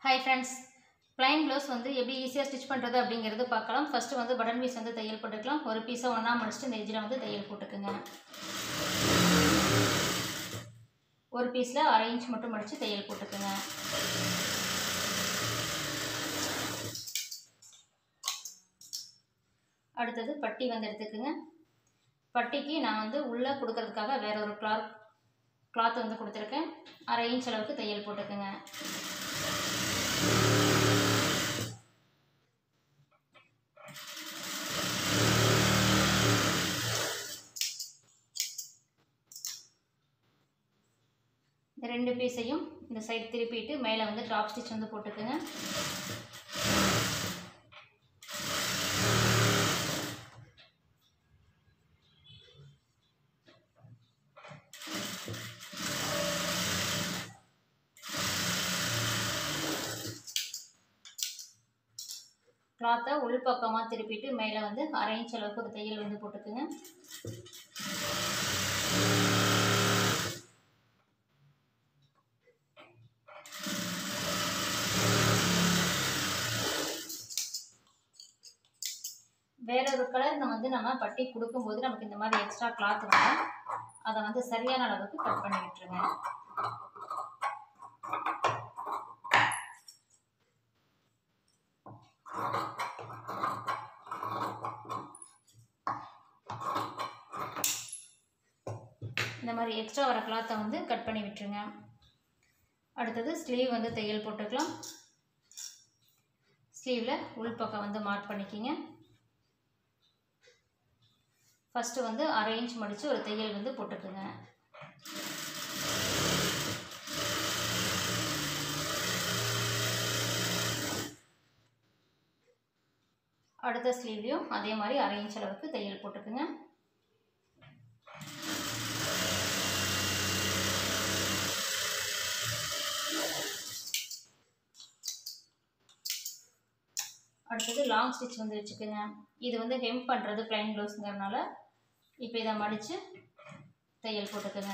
hi friends plain blouse வந்து எப்படி ஈஸியாக ஸ்டிச் பண்ணுறது அப்படிங்கிறது பார்க்கலாம் ஃபஸ்ட்டு வந்து பட்டன் பீஸ் வந்து தையல் போட்டுக்கலாம் ஒரு பீஸை ஒன்றா முடிச்சுட்டு இந்த எஜ்ஜில் வந்து தையல் போட்டுக்குங்க ஒரு பீஸில் அரை இன்ச் மட்டும் மடித்து தையல் போட்டுக்குங்க அடுத்தது பட்டி வந்து எடுத்துக்குங்க பட்டிக்கு நான் வந்து உள்ளே கொடுக்கறதுக்காக வேற ஒரு கிளாத் கிளாத் வந்து கொடுத்துருக்கேன் அரை இன்ச் அளவுக்கு தையல் போட்டுக்குங்க இந்த ரெண்டு பீஸையும் இந்த சைடு திருப்பிட்டு மேலே வந்து ட்ராப் ஸ்டிச் வந்து போட்டுக்குங்க கிளாத்தை உள் பக்கமாக திருப்பிட்டு மேலே வந்து அரை இன்ச் அளவுக்கு ஒரு தையல் வந்து போட்டுக்குங்க வேற ஒரு கலர் நம்ம வந்து நம்ம பட்டி கொடுக்கும்போது நமக்கு இந்த மாதிரி எக்ஸ்ட்ரா கிளாத் வரும் அதை வந்து சரியான அளவுக்கு கட் பண்ணி விட்டுருங்க இந்த மாதிரி எக்ஸ்ட்ரா வர கிளாத்தை வந்து கட் பண்ணி விட்டுருங்க அடுத்தது ஸ்லீவ் வந்து தையல் போட்டுக்கலாம் ஸ்லீவில் உள் பக்கம் வந்து மார்க் பண்ணிக்கிங்க ஃபஸ்ட்டு வந்து அரை இன்ச் மடித்து ஒரு தையல் வந்து போட்டுக்குங்க அடுத்த ஸ்லீவ்லேயும் அதே மாதிரி அரை இன்ச் அளவுக்கு தையல் போட்டுக்குங்க அடுத்தது லாங் ஸ்டிச் வந்து வச்சுக்கோங்க இது வந்து ஹெம் பண்ணுறது ப்ளைன் ப்ளவுஸுங்கிறனால இப்போ இதை மடித்து தையல் போட்டுக்கோங்க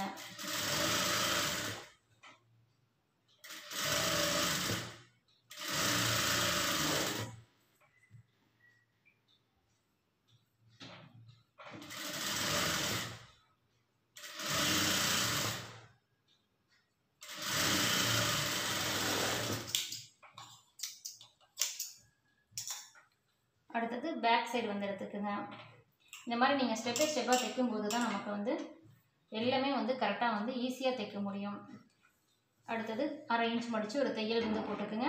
அடுத்தது பேக் சைடு வந்து எடுத்துக்கோங்க இந்த மாதிரி நீங்கள் ஸ்டெப் பை ஸ்டெப்பாக தைக்கும்போது தான் நமக்கு வந்து எல்லாமே வந்து கரெக்டாக வந்து ஈஸியாக தைக்க முடியும் அடுத்தது அரை இன்ச் மடித்து ஒரு தையல் வந்து போட்டுக்குங்க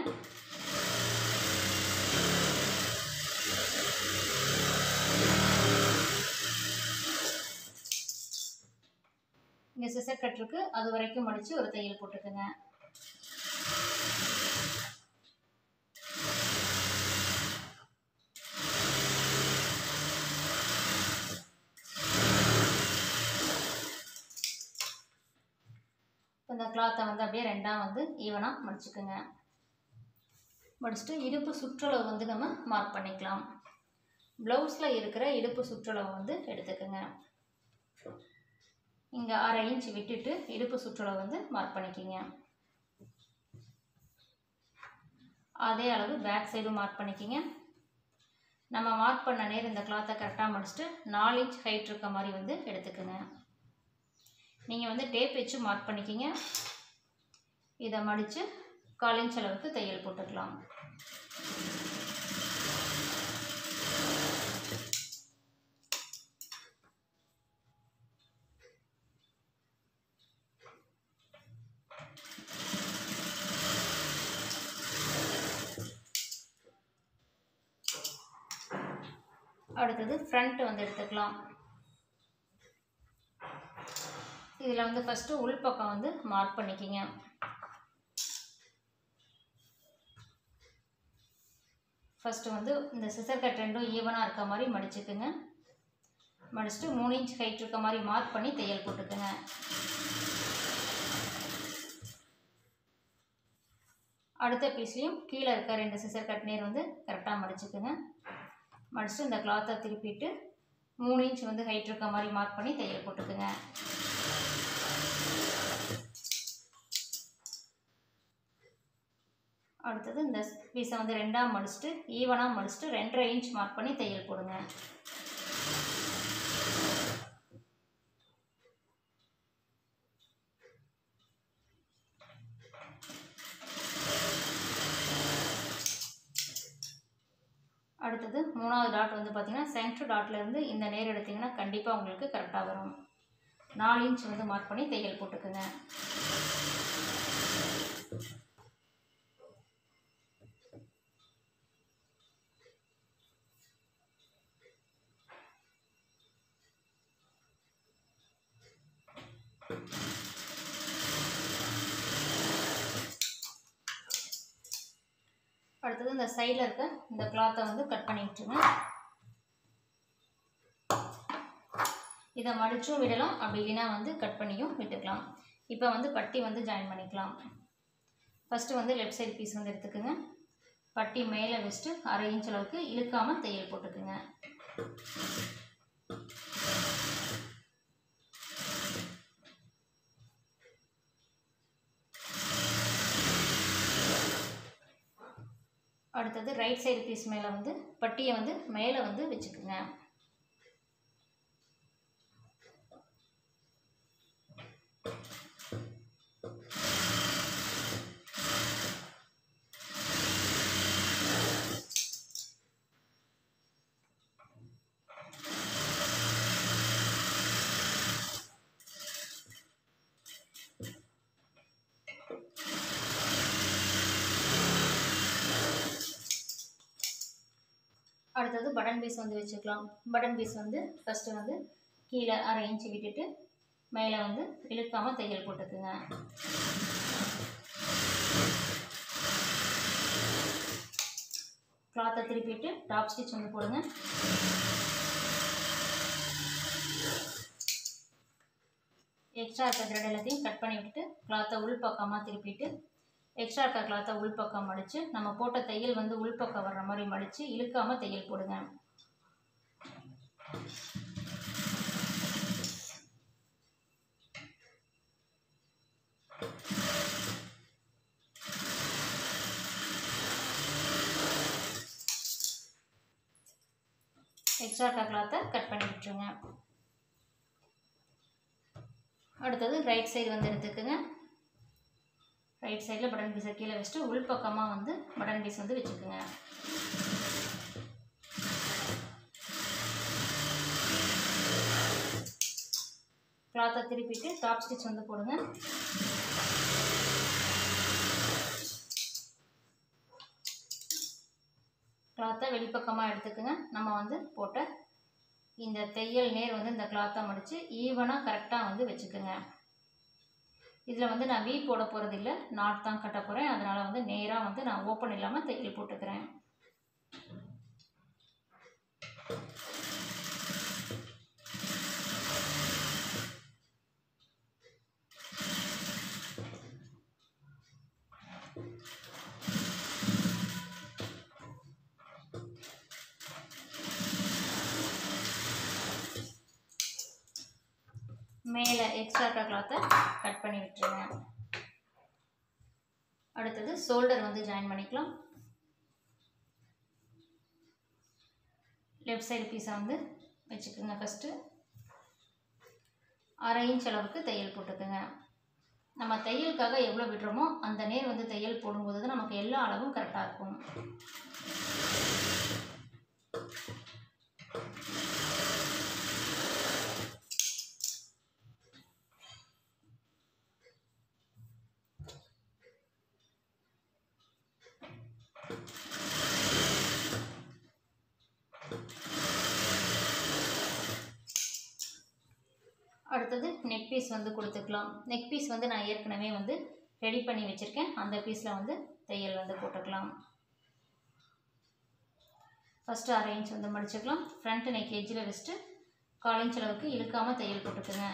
இங்கே சிசர் கட் இருக்கு அது வரைக்கும் மடித்து ஒரு தையல் போட்டுக்குங்க இந்த கிளாத்தை வந்து அப்படியே ரெண்டாக வந்து ஈவனாக மடிச்சுக்குங்க மடிச்சுட்டு இடுப்பு சுற்றளவு வந்து நம்ம மார்க் பண்ணிக்கலாம் ப்ளவுஸில் இருக்கிற இடுப்பு சுற்றளவு வந்து எடுத்துக்கோங்க இங்கே அரை இன்ச் விட்டுட்டு இடுப்பு சுற்றளவு வந்து மார்க் பண்ணிக்கிங்க அதே அளவு பேக் சைடும் மார்க் பண்ணிக்கிங்க நம்ம மார்க் பண்ண நேரம் இந்த கிளாத்தை கரெக்டாக மடிச்சுட்டு நாலு இன்ச் ஹைட் இருக்க மாதிரி வந்து எடுத்துக்கோங்க நீங்கள் வந்து டேப் வச்சு மார்க் பண்ணிக்கிங்க இதை மடித்து கால் இன்ச் அளவுக்கு தையல் போட்டுக்கலாம் அடுத்தது ஃப்ரண்ட் வந்து எடுத்துக்கலாம் இதில் வந்து ஃபஸ்ட்டு உள் பக்கம் வந்து மார்க் பண்ணிக்கிங்க ஃபஸ்ட்டு வந்து இந்த சிசர் கட் ரெண்டும் ஈவனாக இருக்க மாதிரி மடிச்சுக்குங்க மடிச்சுட்டு மூணு இன்ச் ஹைட் இருக்க மாதிரி மார்க் பண்ணி தையல் போட்டுக்குங்க அடுத்த பீஸ்லேயும் கீழே இருக்க ரெண்டு சிசர் கட் நேர் வந்து கரெக்டாக மடிச்சுக்குங்க மடிச்சுட்டு இந்த கிளாத்தை திருப்பிட்டு மூணு இன்ச் வந்து ஹைட் இருக்க மாதிரி மார்க் பண்ணி தையல் போட்டுக்குங்க அடுத்தது இந்த பீஸை வந்து ரெண்டாக மடிச்சுட்டு ஈவனாக மடிச்சுட்டு ரெண்டரை இன்ச் மார்க் பண்ணி தையல் போடுங்க அடுத்தது மூணாவது டாட் வந்து பார்த்தீங்கன்னா சென்ட்ரு டாட்லேருந்து இந்த நேர் எடுத்தீங்கன்னா கண்டிப்பாக உங்களுக்கு கரெக்டாக வரும் நாலு இன்ச் வந்து மார்க் பண்ணி தையல் போட்டுக்குங்க அடுத்தது இந்த சைடில் இருக்க இந்த கிளாத்தை வந்து கட் பண்ணி விட்டுருங்க இதை மடிச்சும் விடலாம் அப்படி இல்லைன்னா வந்து கட் பண்ணியும் விட்டுக்கலாம் இப்போ வந்து பட்டி வந்து ஜாயின் பண்ணிக்கலாம் ஃபஸ்ட்டு வந்து லெஃப்ட் சைடு பீஸ் வந்து எடுத்துக்கோங்க பட்டி மேலே வச்சுட்டு அரை இன்ச் அளவுக்கு இழுக்காமல் தையல் போட்டுக்குங்க அடுத்தது ரைட் சைடு பீஸ் மேலே வந்து பட்டியை வந்து மேலே வந்து வச்சுக்குங்க அடுத்தது பட்டன் பீஸ் வந்து வச்சுக்கலாம் பட்டன் பீஸ் வந்து ஃபஸ்ட்டு வந்து கீழே அரை இன்ச்சு விட்டுட்டு மேலே வந்து இழுக்காமல் தையல் போட்டுக்குங்க கிளாத்தை திருப்பிட்டு டாப் ஸ்டிச் வந்து போடுங்க எக்ஸ்ட்ரா இருக்க த்ரெட் எல்லாத்தையும் கட் பண்ணி விட்டுட்டு கிளாத்தை உள் பக்கமாக திருப்பிட்டு எக்ஸ்ட்ரா இருக்க கிளாத்தை உள் பக்கம் மடித்து நம்ம போட்ட தையல் வந்து உள் பக்கம் வர்ற மாதிரி மடித்து இழுக்காமல் தையல் போடுங்க எக்ஸ்ட்ரா இருக்க கிளாத்தை கட் பண்ணி விட்டுருங்க அடுத்தது ரைட் சைடு வந்து எடுத்துக்கோங்க ரைட் சைடில் பட்டன் பீஸை கீழே வச்சுட்டு உள் பக்கமாக வந்து பட்டன் பீஸ் வந்து வச்சுக்கோங்க கிளாத்தை திருப்பிட்டு டாப் ஸ்டிச் வந்து போடுங்க கிளாத்தை வெளிப்பக்கமாக எடுத்துக்கோங்க நம்ம வந்து போட்ட இந்த தையல் நேர் வந்து இந்த கிளாத்தை மடித்து ஈவனாக கரெக்டாக வந்து வச்சுக்கோங்க இதில் வந்து நான் வீ போட போகிறது இல்லை நாட் தான் கட்ட போகிறேன் அதனால் வந்து நேராக வந்து நான் ஓப்பன் இல்லாமல் தையல் போட்டுக்கிறேன் மேலே எக்ஸ்ட்ரா இருக்க கிளாத்தை கட் பண்ணி விட்டுருங்க அடுத்தது ஷோல்டர் வந்து ஜாயின் பண்ணிக்கலாம் லெஃப்ட் சைடு பீஸை வந்து வச்சுக்கோங்க ஃபஸ்ட்டு அரை இன்ச் அளவுக்கு தையல் போட்டுக்கோங்க நம்ம தையலுக்காக எவ்வளோ விடுறோமோ அந்த நேர் வந்து தையல் போடும்போது தான் நமக்கு எல்லா அளவும் கரெக்டாக இருக்கும் அடுத்தது நெக் பீஸ் வந்து கொடுத்துக்கலாம் நெக் பீஸ் வந்து நான் ஏற்கனவே வந்து ரெடி பண்ணி வச்சுருக்கேன் அந்த பீஸில் வந்து தையல் வந்து போட்டுக்கலாம் ஃபஸ்ட்டு அரை இன்ச் வந்து மடிச்சுக்கலாம் ஃப்ரண்ட் நெக் எஜ்ஜில் வச்சுட்டு கால் இன்ச் அளவுக்கு இழுக்காமல் தையல் போட்டுக்குங்க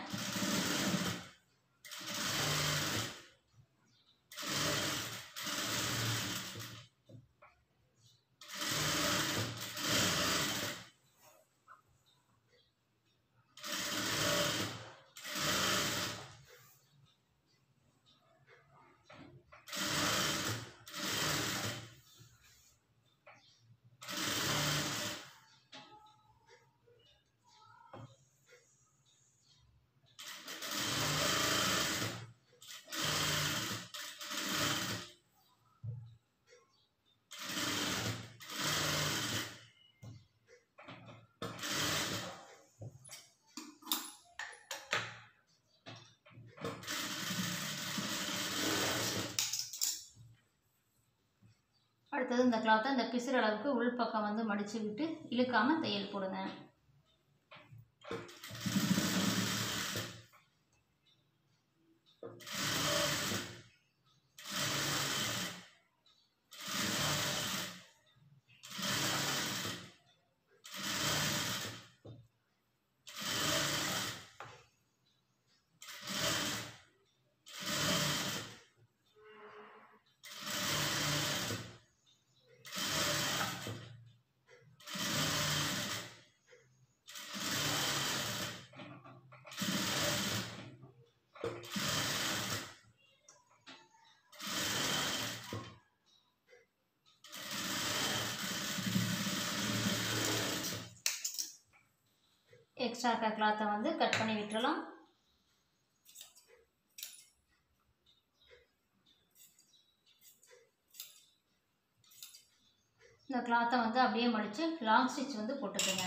அடுத்தது இந்த கிளாத்தை இந்த பிசுறு அளவுக்கு உள்பக்கம் வந்து மடித்து விட்டு இழுக்காமல் தையல் போடுங்க எக்ஸ்ட்ரா இருக்க கிளாத்தை வந்து கட் பண்ணி விட்டுறலாம் இந்த கிளாத்தை வந்து அப்படியே மடித்து லாங் ஸ்டிச் வந்து போட்டுக்கோங்க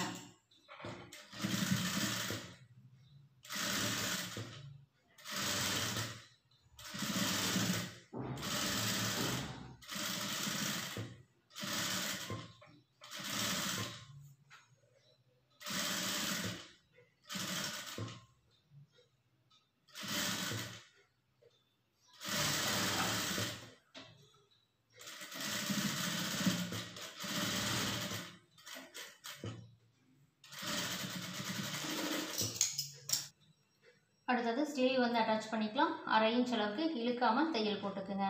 அடுத்தது ஸ்லீவ் வந்து அட்டாச் பண்ணிக்கலாம் அரை இன்ச் அளவுக்கு இழுக்காமல் தையல் போட்டுக்குங்க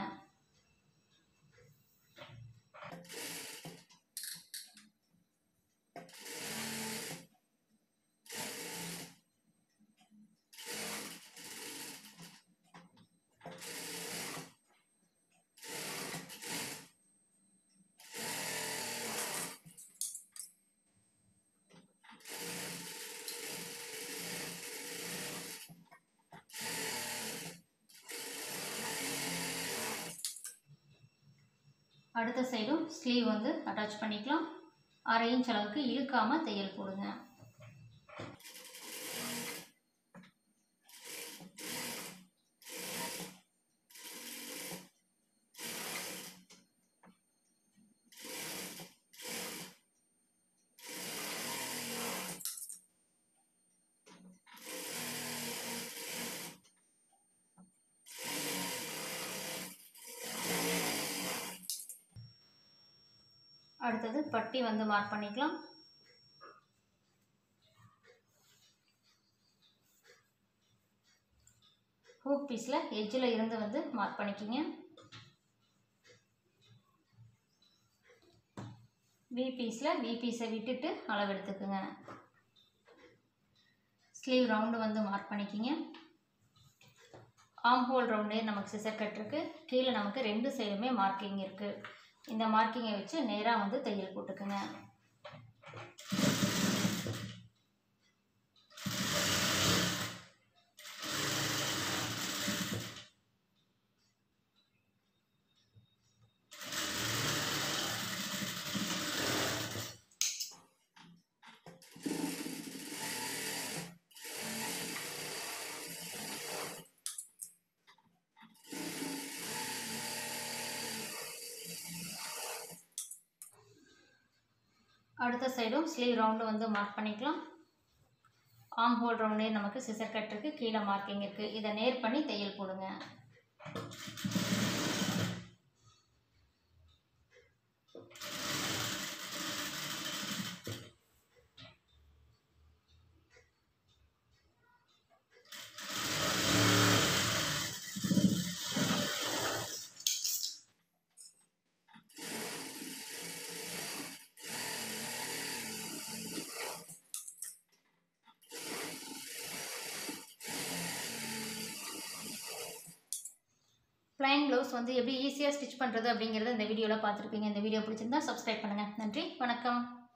அடுத்த சைடும் ஸ்லீவ் வந்து அட்டாச் பண்ணிக்கலாம் அரை இன்ச் அளவுக்கு இழுக்காமல் தையல் போடுங்க அடுத்தது பட்டி வந்து மார்க் பண்ணிக்கலாம் ஹூக் பீஸில் எட்ஜில் இருந்து வந்து மார்க் பண்ணிக்கிங்க வி பீஸில் வி பீஸை விட்டுட்டு அளவு எடுத்துக்குங்க ஸ்லீவ் ரவுண்டு வந்து மார்க் பண்ணிக்கிங்க ஆம் ஹோல் ரவுண்டே நமக்கு சிசர் கட் இருக்குது கீழே நமக்கு ரெண்டு சைடுமே மார்க்கிங் இருக்குது இந்த மார்க்கிங்கை வச்சு நேராக வந்து தையல் போட்டுக்குங்க அடுத்த சைடும் ஸ்லீவ் ரவுண்டு வந்து மார்க் பண்ணிக்கலாம் ஆம் ஹோல் ரவுண்டே நமக்கு சிசர் கட் இருக்குது கீழே மார்க்கிங் இருக்குது இதை நேர் பண்ணி தையல் போடுங்க ப்ளைன் ப்ளவுஸ் வந்து எப்படி ஈஸியாக ஸ்டிச் பண்ணுறது அப்படிங்கிறத இந்த வீடியோவில் பார்த்துருப்பீங்க இந்த வீடியோ பிடிச்சிருந்தா சப்ஸ்கிரைப் பண்ணுங்கள் நன்றி வணக்கம்